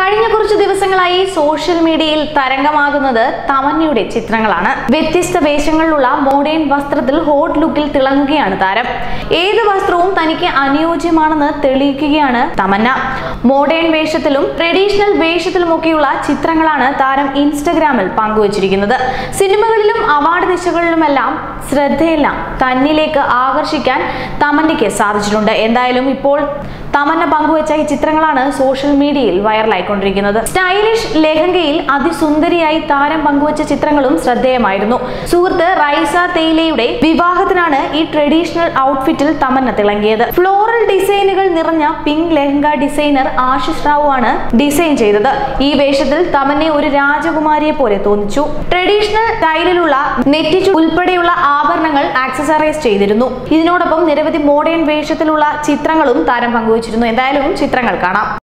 കഴിഞ്ഞ കുറച്ച് ദിവസങ്ങളായി സോഷ്യൽ മീഡിയയിൽ തരംഗമാകുന്നത് തമന്നയുടെ ചിത്രങ്ങളാണ് വ്യത്യസ്ത വേഷങ്ങളിലുള്ള മോഡേൺ വസ്ത്രത്തിൽ ഹോട്ട് ലുക്കിൽ തിളങ്ങുകയാണ് താരം ഏത് വസ്ത്രവും തനിക്ക് അനുയോജ്യമാണെന്ന് തെളിയിക്കുകയാണ് തമന്ന മോഡേൺ വേഷത്തിലും ട്രഡീഷണൽ വേഷത്തിലുമൊക്കെയുള്ള ചിത്രങ്ങളാണ് താരം ഇൻസ്റ്റഗ്രാമിൽ പങ്കുവച്ചിരിക്കുന്നത് സിനിമകളിലും അവാർഡ് ദിശകളിലുമെല്ലാം ശ്രദ്ധയെല്ലാം തന്നിലേക്ക് ആകർഷിക്കാൻ തമന്നയ്ക്ക് സാധിച്ചിട്ടുണ്ട് എന്തായാലും ഇപ്പോൾ തമന്ന പങ്കുവച്ച ഈ ചിത്രങ്ങളാണ് സോഷ്യൽ മീഡിയയിൽ വൈറലായിക്കൊണ്ടിരിക്കുന്നത് സ്റ്റൈലിഷ് ലെഹങ്കയിൽ അതിസുന്ദരിയായി താരം പങ്കുവച്ച ചിത്രങ്ങളും ശ്രദ്ധേയമായിരുന്നു സുഹൃത്ത് റൈസ തേയിലയുടെ വിവാഹത്തിനാണ് ഈ ട്രഡീഷണൽ ഔട്ട്ഫിറ്റിൽ തമന്ന തിളങ്ങിയത് ഫ്ലോറൽ ഡിസൈനുകൾ നിറഞ്ഞ പിങ്ക് ലെഹങ്ക ഡിസൈനർ ആശിഷ് റാവു ആണ് ഡിസൈൻ ചെയ്തത് ഈ വേഷത്തിൽ തമന്നെ ഒരു രാജകുമാരിയെ പോലെ തോന്നിച്ചു ട്രഡീഷണൽ സ്റ്റൈലിലുള്ള നെറ്റിച്ചു ഉൾപ്പെടെയുള്ള ആഭരണങ്ങൾ ആക്സസറൈസ് ചെയ്തിരുന്നു ഇതിനോടൊപ്പം നിരവധി മോഡേൺ വേഷത്തിലുള്ള ചിത്രങ്ങളും താരം പങ്കുവച്ചിരുന്നു എന്തായാലും ചിത്രങ്ങൾ കാണാം